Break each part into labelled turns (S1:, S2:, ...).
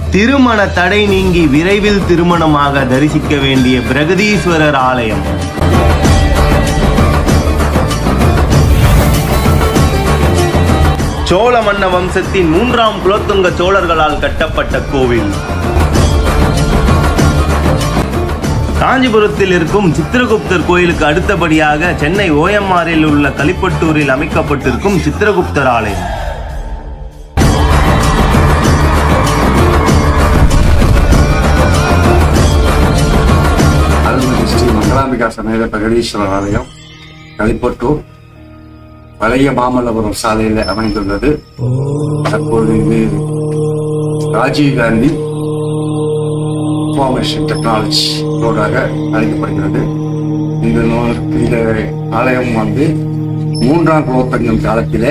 S1: திருமண தடை நீங்கி விரைவில் திருமணமாக தரிசிக்க வேண்டிய பிரகதீஸ்வரர் ஆலயம் சோழ மன்ன வம்சத்தின் மூன்றாம் குலோத்துங்க சோழர்களால் கட்டப்பட்ட கோவில் காஞ்சிபுரத்தில் இருக்கும் சித்திரகுப்தர் கோயிலுக்கு அடுத்தபடியாக சென்னை ஓஎம்ஆரில் உள்ள கலிப்பட்டூரில் அமைக்கப்பட்டிருக்கும் சித்திரகுப்தர் ஆலயம்
S2: அருள்மிகு ஸ்ரீ மங்களாம்பிகா சமேத பிரகடீஸ்வரர் ஆலயம் களிப்பட்டூர் பழைய மாமல்லபுரம் சாலையில் அமைந்துள்ளது தற்போது இது ராஜீவ் காந்தி இன்ஃபார்மேஷன் டெக்னாலஜி ரோடாக அழைக்கப்படுகிறது இந்த நூல் இந்த ஆலயம் வந்து மூன்றாம் குலோத்தங்கம் காலத்திலே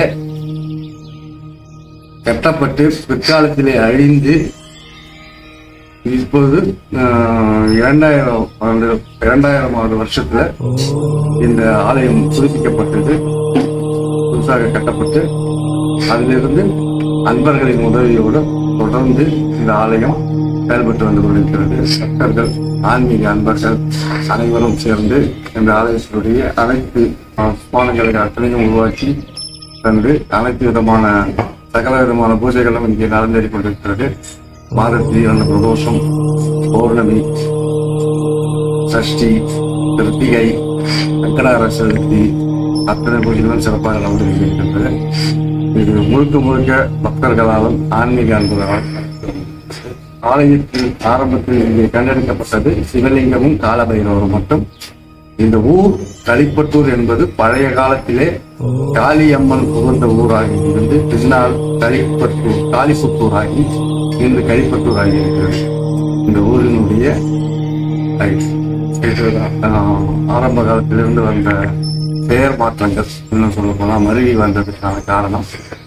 S2: கட்டப்பட்டு பிற்காலத்திலே அழிந்து இப்போது ஆஹ், இரண்டாயிரம் ஆண்டு இரண்டாயிரமாவது வருஷத்துல இந்த ஆலயம் புதுப்பிக்கப்பட்டது புதுசாக கட்டப்பட்டு அதிலிருந்து அன்பர்களின் உதவியோடு தொடர்ந்து இந்த ஆலயம் செயல்பட்டு வந்து கொண்டிருக்கிறது பக்தர்கள் ஆன்மீக அன்பர்கள் அனைவரும் சேர்ந்து இந்த ஆலயத்தினுடைய அனைத்து ஆஹ், ஸ்தானங்களை அத்தனையும் உருவாக்கி தந்து அனைத்து விதமான சகல விதமான பூஜைகளும் இங்கே நடந்தேறி கொண்டிருக்கிறது மாதத்தில் இரண்டு பிரதோஷம் பௌர்ணமி சஷ்டி கிருத்திகை வெங்கடார சதுர்த்தி அத்தனை பூஜைகளும் சிறப்பாக நடந்து கொண்டிருக்கின்றது இது முழுக்க முழுக்க பக்தர்களாலும் ஆன்மீக அன்பர்களாலும் ஆலயத்தில் ஆரம்பத்தில் இங்கே கண்டெடுக்கப்பட்டது சிவலிங்கமும் காலபைரவரும் மட்டும் இந்த ஊர் களிப்பட்டூர் என்பது பழைய காலத்திலே காளியம்மன் புகுந்த ஊராகி இருந்து பின்னால் களிப்பட்டூர் காளிப்புத்தூர் ஆகி இன்று களிப்பட்டூர் ஆகி இருக்கிறது இந்த ஊரினுடைய ஐ- இதுதான், ஆஹ், ஆரம்ப காலத்திலிருந்து வந்த பெயர் மாற்றங்கள் இன்னும் சொல்ல போனா மருவி வந்ததுக்கான காரணம்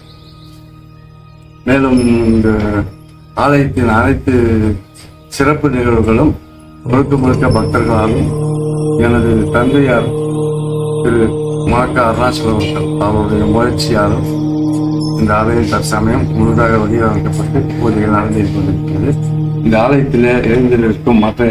S2: மேலும் இந்த ஆலயத்தின் அனைத்து சிறப்பு நிகழ்வுகளும் முழுக்க முழுக்க பக்தர்களாலும் எனது தந்தையார் திரு மாக்க அருணாச்சலம் அவர்கள் அவருடைய முயற்சியாலும் இந்த ஆலயம் தற்சமயம் முழுதாக வடிவமைக்கப்பட்டு பூஜைகள் நடந்து கொண்டிருக்கிறது இந்த ஆலயத்தில் எழுந்திருக்கும் மற்ற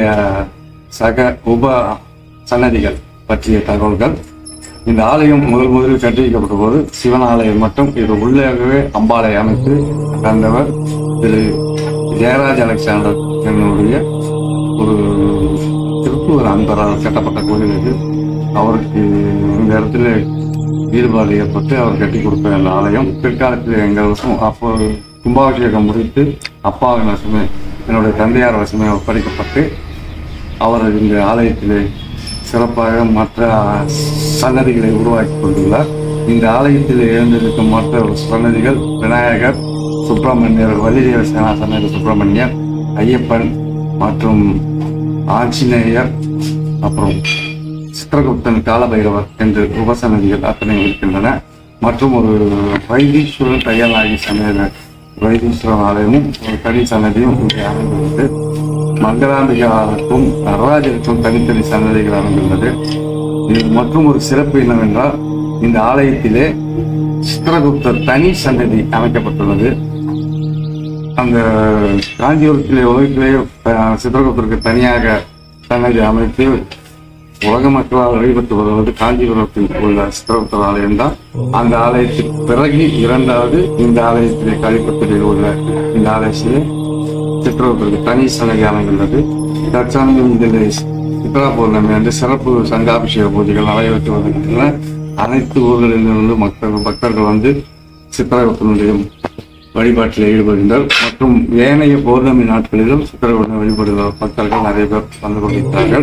S2: சக உப சன்னதிகள் பற்றிய தகவல்கள் இந்த ஆலயம் முதல் முதலில் கட்டிவைக்கப்பட்ட போது சிவன் ஆலயம் மட்டும் இது உள்ளாகவே அம்பாலை அமைத்து தந்தவர் திரு ஜெயராஜ் அலெக்சாண்டர் என்னுடைய ஒரு திருப்பூர் அன்பரால் கட்டப்பட்ட கோயில் இது அவருக்கு இந்த இடத்துல ஈடுபாடு ஏற்பட்டு அவர் கட்டி கொடுத்த அந்த ஆலயம் பிற்காலத்தில் எங்களுக்கும் அப்போ கும்பாபிஷேகம் முடித்து அப்பாவின் வசமே என்னுடைய தந்தையார் வசமே ஒப்படைக்கப்பட்டு அவர் இந்த ஆலயத்திலே சிறப்பாக மற்ற சன்னதிகளை உருவாக்கி கொண்டுள்ளார் இந்த ஆலயத்தில் எழுந்திருக்கும் மற்ற சன்னதிகள் விநாயகர் சுப்பிரமணியர் வள்ளிதேவ சேனா சன்னதி சுப்பிரமணியர் ஐயப்பன் மற்றும் ஆஞ்சநேயர் அப்புறம் சித்திரகுப்தன் காலபைரவர் என்று உபசன்னதிகள் அத்தனை இருக்கின்றன மற்றும் ஒரு வைத்தீஸ்வரன் தையலாகி சன்னதி வைத்தீஸ்வரன் ஆலயமும் ஒரு தனி சன்னதியும் இங்கே அமைந்துள்ளது மங்களாம்பிகாவுக்கும் நடராஜருக்கும் தனித்தனி சன்னதிகள் அமைந்துள்ளது இது மற்றும் ஒரு சிறப்பு என்னவென்றால் இந்த ஆலயத்திலே சித்திரகுப்தர் தனி சன்னதி அமைக்கப்பட்டுள்ளது அந்த காஞ்சிபுரத்திலே உலகத்திலே அஹ், சித்திரகுப்தருக்கு தனியாக சன்னதி அமைத்து உலக மக்களால் வழிபட்டு வருவது காஞ்சிபுரத்தில் உள்ள சித்திரகுப்தர் ஆலயம் தான் அந்த ஆலயத்துக்கு பிறகு இரண்டாவது இந்த ஆலயத்திலே கழிப்பத்தில் உள்ள இந்த ஆலயத்திலே சித்திரகுப்தருக்கு தனி சன்னதி அமைந்துள்ளது தற்சமயம் இதில் சித்ரா பௌர்ணமி அன்று சிறப்பு சங்காபிஷேக பூஜைகள் நடைபெற்று வருகின்றன அனைத்து ஊர்களிலிருந்து மக்கள் பக்தர்கள் வந்து சித்திரகுப்தனுடைய வழிபாட்டில் ஈடுபடுகின்றனர் மற்றும் ஏனைய பௌர்ணமி நாட்களிலும் சித்திரகுப்தனை வழிபடுகிற பக்தர்கள் நிறைய பேர் வந்து கொண்டிருக்கிறார்கள்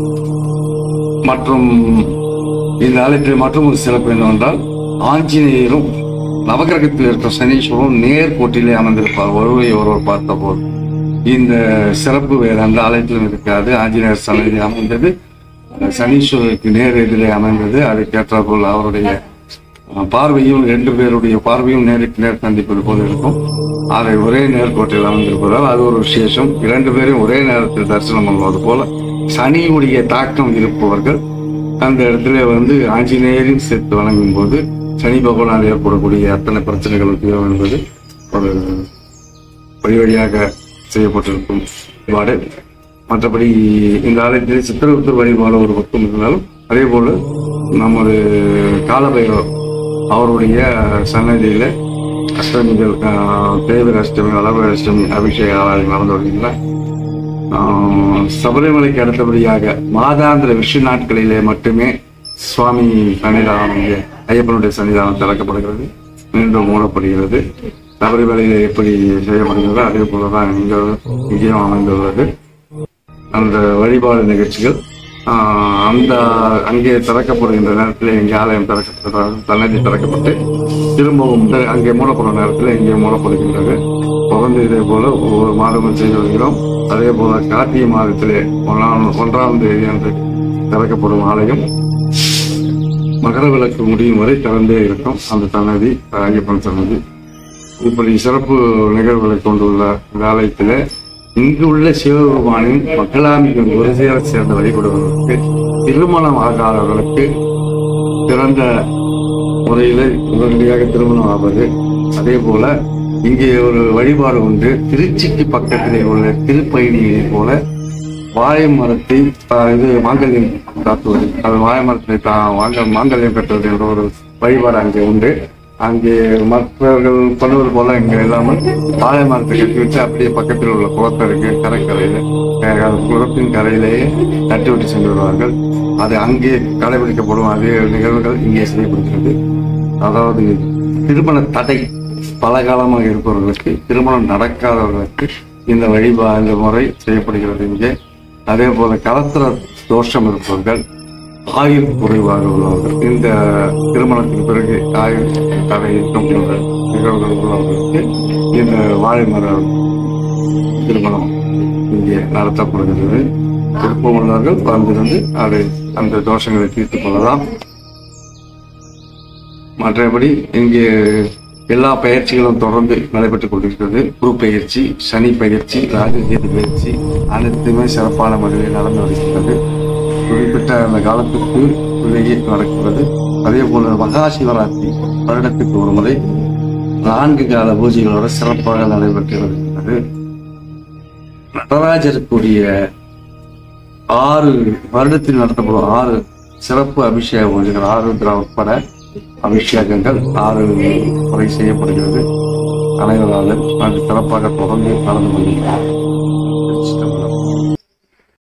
S2: மற்றும் இந்த ஆலயத்தில் மற்றும் ஒரு சிறப்பு என்னவென்றால் ஆஞ்சநேயரும் நவகிரகத்தில் இருக்கிற சனீஸ்வரரும் நேர்கோட்டிலே அமர்ந்திருப்பார் ஒருவரை ஒருவர் பார்த்தபோது இந்த சிறப்பு வேறு அந்த ஆலயத்திலும் இருக்காது ஆஞ்சநேயர் சன்னதி அமைந்தது சனீஸ்வரருக்கு நேர் எதிரே அமைந்தது அதுக்கேற்றாற்போல் அவருடைய அஹ், பார்வையும் ரெண்டு பேருடைய பார்வையும் நேருக்கு நேர் சந்திப்பது போல இருக்கும் அதை ஒரே நேர்கோட்டில் அமைந்திருப்பதால் அது ஒரு விசேஷம் இரண்டு பேரையும் ஒரே நேரத்தில் தரிசனம் பண்ணுவது போல சனியுடைய தாக்கம் இருப்பவர்கள் அந்த இடத்துல வந்து ஆஞ்சநேயரையும் சேர்த்து வணங்கும் போது சனி பகவானால் ஏற்படக்கூடிய அத்தனை பிரச்சனைகளும் தீரும் என்பது ஒரு வழி வழியாக செய்யப்பட்டிருக்கும் வழிபாடு மற்றபடி இந்த ஆலயத்தில் சித்திரகுப்தர் வழிபாடு ஒரு பக்கம் இருந்தாலும் அதே போல நமது காலபைரவர் அவருடைய சன்னதியில அஷ்டமிகள் ஆஹ், தேவர் அஷ்டமி வளவர் அஷ்டமி அபிஷேக ஆராதனை நடந்து வருகின்றன ஆஹ், சபரிமலைக்கு அடுத்தபடியாக மாதாந்திர விஷு நாட்களிலே மட்டுமே சுவாமி சன்னிதானம் இங்கே ஐயப்பனுடைய சன்னிதானம் திறக்கப்படுகிறது மீண்டும் மூடப்படுகிறது சபரிமலையில எப்படி செய்யப்படுகிறதோ அதே போலதான் இங்கே இங்கேயும் அமைந்துள்ளது அந்த வழிபாடு நிகழ்ச்சிகள் ஆஹ், அந்த அங்கே திறக்கப்படுகின்ற நேரத்தில் இங்கே ஆலயம் திறக்கப்பட்ட சன்னதி திறக்கப்பட்டு திரும்பவும் த- அங்கே மூடப்படும் நேரத்தில் இங்கே மூடப்படுகின்றது தொடர்ந்து இதே போல ஒவ்வொரு மாதமும் செய்து வருகிறோம் அதே போல கார்த்திகை மாதத்திலே ஒன்றாம் ஒன்றாம் தேதி அன்று திறக்கப்படும் ஆலயம் மகர விளக்கு முடியும் வரை திறந்தே இருக்கும் அந்த சன்னதி ஐயப்பன் சன்னதி இப்படி சிறப்பு நிகழ்வுகளை கொண்டுள்ள இந்த ஆலயத்தில் இங்கு உள்ள சிவபெருமானின் மக்களாமிகள் ஒரு சேர சேர்ந்த வழிபடுவதற்கு திருமணம் ஆகாதவர்களுக்கு சிறந்த முறையில் உடனடியாக திருமணம் ஆவது அதே போல இங்கே ஒரு வழிபாடு உண்டு திருச்சிக்கு பக்கத்திலே உள்ள திருப்பயணியை போல வாழை மரத்தை ஆஹ், இது மாங்கல்யம் தாத்துவது அது வாழை மரத்தை தா வாங்க மாங்கல்யம் பெற்றது என்ற ஒரு வழிபாடு அங்கே உண்டு அங்கே மற்றவர்கள் பண்ணுவது போல இங்க இல்லாமல் வாழை மரத்தை கட்டி வச்சு அப்படியே பக்கத்தில் உள்ள குளத்தருக்கு கடற்கரையில அஹ், அந்த குளத்தின் கரையிலேயே தட்டி விட்டு சென்று வருவார்கள் அது அங்கே கடைபிடிக்கப்படும் அதே நிகழ்வுகள் இங்கே செய்யப்படுகிறது அதாவது திருமண தடை பல காலமாக இருப்பவர்களுக்கு திருமணம் நடக்காதவர்களுக்கு இந்த வழிபா இந்த முறை செய்யப்படுகிறது இங்கே அதே போல கலத்திர தோஷம் இருப்பவர்கள் ஆயுள் குறைவாக உள்ளவர்கள் இந்த திருமணத்திற்கு பிறகு ஆயுள் தடை இருக்கும் என்ற நிகழ்வுகள் உள்ளவர்களுக்கு இந்த வாழை மர திருமணம் இங்கே நடத்தப்படுகிறது விருப்பம் உள்ளவர்கள் வந்திருந்து அதை அந்த தோஷங்களை தீர்த்துக் கொள்ளலாம் மற்றபடி இங்கே எல்லா பயிற்சிகளும் தொடர்ந்து நடைபெற்றுக் கொண்டிருக்கிறது குரு பயிற்சி சனி பயிற்சி ராஜகேது பயிற்சி அனைத்துமே சிறப்பான முறையில் நடந்து வருகிறது குறிப்பிட்ட அந்த காலத்துக்கு உள்ளேயே நடக்கிறது அதே போல மகா சிவராத்திரி வருடத்துக்கு ஒரு முறை நான்கு கால பூஜைகளோட சிறப்பாக நடைபெற்று வருகிறது நடராஜருக்குரிய ஆறு வருடத்தில் நடத்தப்படும் ஆறு சிறப்பு அபிஷேக பூஜைகள் ஆறு திரா உட்பட அபிஷேகங்கள் ஆறு முறை செய்யப்படுகிறது அனைவராலும் அது சிறப்பாக தொடர்ந்து நடந்து கொண்டிருக்கிறது